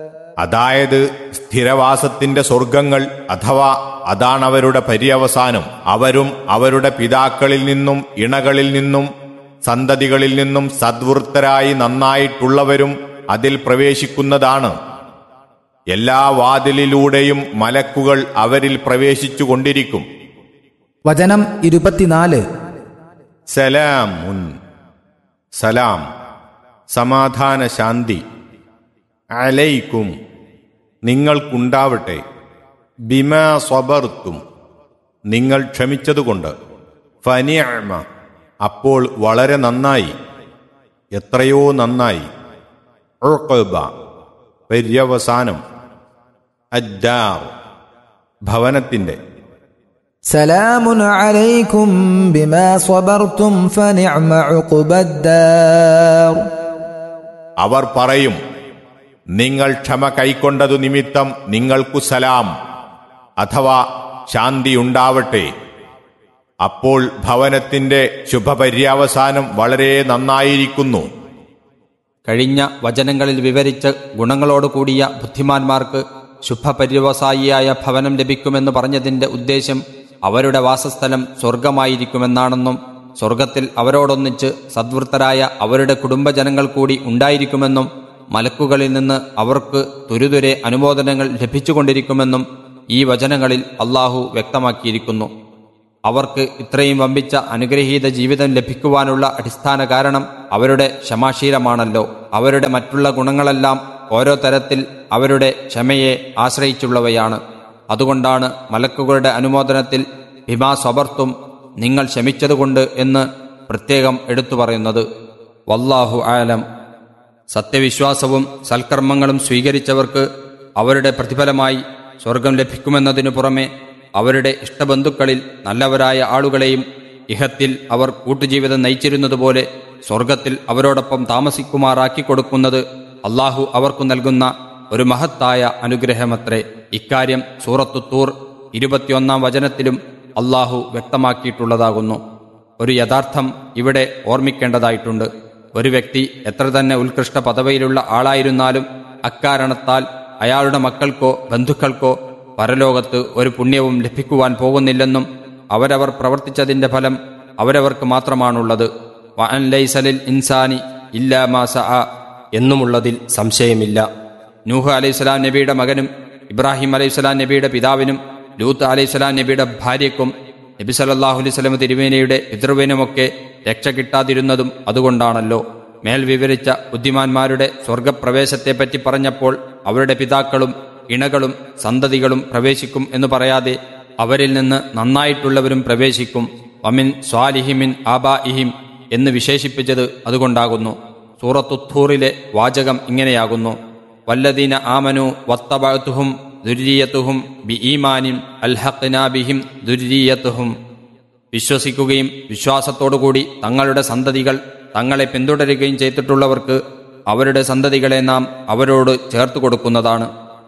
അതായത് സ്ഥിരവാസത്തിന്റെ സ്വർഗങ്ങൾ അഥവാ അതാണവരുടെ പര്യവസാനം അവരും അവരുടെ പിതാക്കളിൽ നിന്നും ഇണകളിൽ നിന്നും സന്തതികളിൽ നിന്നും സദ്വൃത്തരായി നന്നായിട്ടുള്ളവരും അതിൽ പ്രവേശിക്കുന്നതാണ് എല്ലാ വാതിലിലൂടെയും മലക്കുകൾ അവരിൽ പ്രവേശിച്ചു കൊണ്ടിരിക്കും വചനം ഇരുപത്തിനാല് സലാമുൻ സലാം സമാധാന ശാന്തി അലൈക്കും നിങ്ങൾക്കുണ്ടാവട്ടെ ബിമാ സ്വബർത്തും നിങ്ങൾ ക്ഷമിച്ചതുകൊണ്ട് ഫനിഅമ അപ്പോൾ വളരെ നന്നായി എത്രയോ നന്നായി ഉഖബ പര്യവസാനം അദ്ദാർ ഭവനത്തിന്റെ سلام عليكم بما صبرتم فنعم عقبى الدار അവർ പറയും നിങ്ങൾ ക്ഷമ കൈക്കൊണ്ടതു നിമിത്തം നിങ്ങൾക്കു സലാം അഥവാ ശാന്തിയുണ്ടാവട്ടെ അപ്പോൾ ഭവനത്തിന്റെ ശുഭപര്യവസാനം വളരെ നന്നായിരിക്കുന്നു കഴിഞ്ഞ വചനങ്ങളിൽ വിവരിച്ച് ഗുണങ്ങളോട് കൂടിയ ബുദ്ധിമാന്മാർക്ക് ശുഭപര്യവസായിയായ ഭവനം ലഭിക്കുമെന്ന് പറഞ്ഞതിന്റെ ഉദ്ദേശം അവരുടെ വാസസ്ഥലം സ്വർഗമായിരിക്കുമെന്നാണെന്നും സ്വർഗത്തിൽ അവരോടൊന്നിച്ച് സദ്വൃത്തരായ അവരുടെ കുടുംബജനങ്ങൾ കൂടി ഉണ്ടായിരിക്കുമെന്നും മലക്കുകളിൽ നിന്ന് അവർക്ക് തുരുതുരെ അനുമോദനങ്ങൾ ലഭിച്ചുകൊണ്ടിരിക്കുമെന്നും ഈ വചനങ്ങളിൽ അള്ളാഹു വ്യക്തമാക്കിയിരിക്കുന്നു അവർക്ക് ഇത്രയും വമ്പിച്ച അനുഗ്രഹീത ജീവിതം ലഭിക്കുവാനുള്ള അടിസ്ഥാന കാരണം അവരുടെ ക്ഷമാശീലമാണല്ലോ അവരുടെ മറ്റുള്ള ഗുണങ്ങളെല്ലാം ഓരോ തരത്തിൽ അവരുടെ ക്ഷമയെ ആശ്രയിച്ചുള്ളവയാണ് അതുകൊണ്ടാണ് മലക്കുകളുടെ അനുമോദനത്തിൽ ഭിമാ സ്വബർത്തും നിങ്ങൾ ക്ഷമിച്ചതുകൊണ്ട് എന്ന് പ്രത്യേകം എടുത്തു പറയുന്നത് വല്ലാഹു ആലം സത്യവിശ്വാസവും സൽക്കർമ്മങ്ങളും സ്വീകരിച്ചവർക്ക് അവരുടെ പ്രതിഫലമായി സ്വർഗം ലഭിക്കുമെന്നതിനു പുറമെ അവരുടെ ഇഷ്ടബന്ധുക്കളിൽ നല്ലവരായ ആളുകളെയും ഇഹത്തിൽ അവർ കൂട്ടുജീവിതം നയിച്ചിരുന്നതുപോലെ സ്വർഗത്തിൽ അവരോടൊപ്പം താമസിക്കുമാറാക്കി കൊടുക്കുന്നത് അള്ളാഹു അവർക്കു നൽകുന്ന ഒരു മഹത്തായ അനുഗ്രഹമത്രേ ഇക്കാര്യം സൂറത്തു തൂർ ഇരുപത്തിയൊന്നാം വചനത്തിലും അള്ളാഹു വ്യക്തമാക്കിയിട്ടുള്ളതാകുന്നു ഒരു യഥാർത്ഥം ഇവിടെ ഓർമ്മിക്കേണ്ടതായിട്ടുണ്ട് ഒരു വ്യക്തി എത്ര തന്നെ ഉത്കൃഷ്ട പദവിയിലുള്ള ആളായിരുന്നാലും അക്കാരണത്താൽ അയാളുടെ മക്കൾക്കോ ബന്ധുക്കൾക്കോ പരലോകത്ത് ഒരു പുണ്യവും ലഭിക്കുവാൻ പോകുന്നില്ലെന്നും അവരവർ പ്രവർത്തിച്ചതിന്റെ ഫലം അവരവർക്ക് മാത്രമാണുള്ളത് വഅൻ ലൈസലിൽ ഇൻസാനി ഇല്ലാ മാ സഅ എന്നുമുള്ളതിൽ സംശയമില്ല നൂഹ് അലൈഹിസ്സലാം നബിയുടെ മകനും ഇബ്രാഹിം അലൈഹിസ്സലാം നബിയുടെ പിതാവിനും ലൂത്ത് അലൈഹിസ്സലാം നബിയുടെ ഭാര്യയ്ക്കും നബി സല്ലല്ലാഹു അലൈഹി വസല്ലം തിരുവേനയുടെ പിതൃവിനുമൊക്കെ രക്ഷ കിട്ടാതിരുന്നതും അതുകൊണ്ടാണല്ലോ മേൽ വിവരിച്ച ബുദ്ധിമാന്മാരുടെ സ്വർഗപ്രവേശത്തെപ്പറ്റി പറഞ്ഞപ്പോൾ അവരുടെ പിതാക്കളും ഇണകളും സന്തതികളും പ്രവേശിക്കും എന്ന് പറയാതെ അവരിൽ നിന്ന് നന്നായിട്ടുള്ളവരും പ്രവേശിക്കും വമിൻ സ്വാലിഹിമിൻ ആബാഇഹിം എന്ന് വിശേഷിപ്പിച്ചത് അതുകൊണ്ടാകുന്നു സൂറത്തുത്തൂറിലെ വാചകം ഇങ്ങനെയാകുന്നു വല്ലദീന ആമനു വത്തബഅത്തുഹും ദുരീയത്തുഹും ബി ഈമാനിൻ അൽഹഖ്നാബിഹിം ദുരീയത്തുഹും വിശ്വസിക്കുകയും വിശ്വാസത്തോടുകൂടി തങ്ങളുടെ സന്തതികൾ തങ്ങളെ പിന്തുടരുകയും ചെയ്തിട്ടുള്ളവർക്ക് അവരുടെ സന്തതികളെ നാം അവരോട് ചേർത്തു കൊടുക്കുന്നതാണ്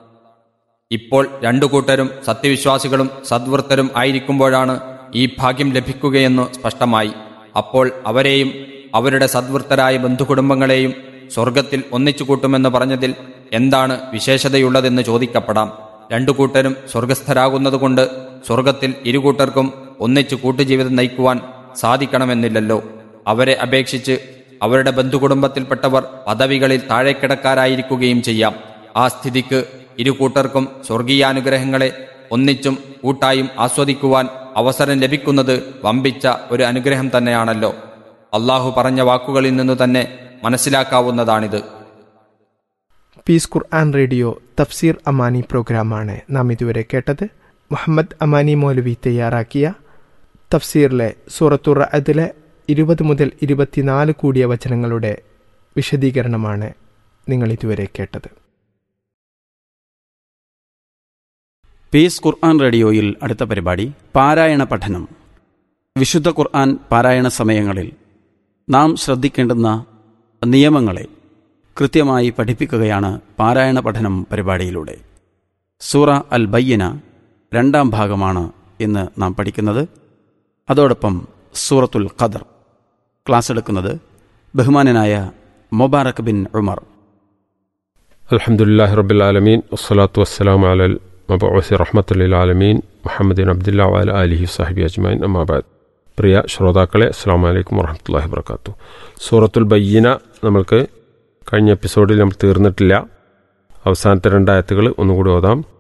ഇപ്പോൾ രണ്ടു കൂട്ടരും സത്യവിശ്വാസികളും സദ്വൃത്തരും ആയിരിക്കുമ്പോഴാണ് ഈ ഭാഗ്യം ലഭിക്കുകയെന്ന് സ്പഷ്ടമായി അപ്പോൾ അവരെയും അവരുടെ സദ്വൃത്തരായ ബന്ധുകുടുംബങ്ങളെയും സ്വർഗത്തിൽ ഒന്നിച്ചു കൂട്ടുമെന്ന് പറഞ്ഞതിൽ എന്താണ് വിശേഷതയുള്ളതെന്ന് ചോദിക്കപ്പെടാം രണ്ടു കൂട്ടരും സ്വർഗസ്ഥരാകുന്നതുകൊണ്ട് സ്വർഗത്തിൽ ഇരുകൂട്ടർക്കും ഒന്നിച്ചു കൂട്ടുജീവിതം നയിക്കുവാൻ സാധിക്കണമെന്നില്ലല്ലോ അവരെ അപേക്ഷിച്ച് അവരുടെ ബന്ധുകുടുംബത്തിൽപ്പെട്ടവർ പദവികളിൽ താഴെക്കിടക്കാരായിരിക്കുകയും ചെയ്യാം ആ സ്ഥിതിക്ക് ഇരുകൂട്ടർക്കും സ്വർഗീയാനുഗ്രഹങ്ങളെ ഒന്നിച്ചും കൂട്ടായും ആസ്വദിക്കുവാൻ അവസരം ലഭിക്കുന്നത് വമ്പിച്ച ഒരു അനുഗ്രഹം തന്നെയാണല്ലോ അള്ളാഹു പറഞ്ഞ വാക്കുകളിൽ നിന്നു തന്നെ മനസ്സിലാക്കാവുന്നതാണിത് പീസ് ഖുർആൻ റേഡിയോ തഫ്സീർ അമാനി പ്രോഗ്രാമാണ് നാം ഇതുവരെ കേട്ടത് മുഹമ്മദ് അമാനി മൗലവി തയ്യാറാക്കിയ തഫ്സീറിലെ സൂറത്തുർ അതിലെ ഇരുപത് മുതൽ ഇരുപത്തിനാല് കൂടിയ വചനങ്ങളുടെ വിശദീകരണമാണ് നിങ്ങൾ ഇതുവരെ കേട്ടത് പീസ് ഖുർആൻ റേഡിയോയിൽ അടുത്ത പരിപാടി പാരായണ പഠനം വിശുദ്ധ ഖുർആൻ പാരായണ സമയങ്ങളിൽ നാം ശ്രദ്ധിക്കേണ്ടുന്ന നിയമങ്ങളെ കൃത്യമായി പഠിപ്പിക്കുകയാണ് പാരായണ പഠനം പരിപാടിയിലൂടെ സൂറ അൽ ബയ്യന രണ്ടാം ഭാഗമാണ് ഇന്ന് നാം പഠിക്കുന്നത് അതോടൊപ്പം സൂറത്തുൽ ഖദർ ക്ലാസ് എടുക്കുന്നത് ബഹുമാനനായ മൊബാറക് ബിൻ ഉമർ الحمد لله رب العالمين والصلاة والسلام على المبعوث رحمة للعالمين محمد عبد الله وعلى آله وصحبه أجمعين أما بعد പ്രിയ ശ്രോതാക്കളെ അസ്സാം വലൈക്കും വറഹമത്തല്ലാഹി വർക്കാത്തു സൂറത്തുൽ ബയ്യന നമ്മൾക്ക് കഴിഞ്ഞ എപ്പിസോഡിൽ നമ്മൾ തീർന്നിട്ടില്ല അവസാനത്തെ രണ്ടായത്തുകൾ ഒന്നുകൂടി ഓതാം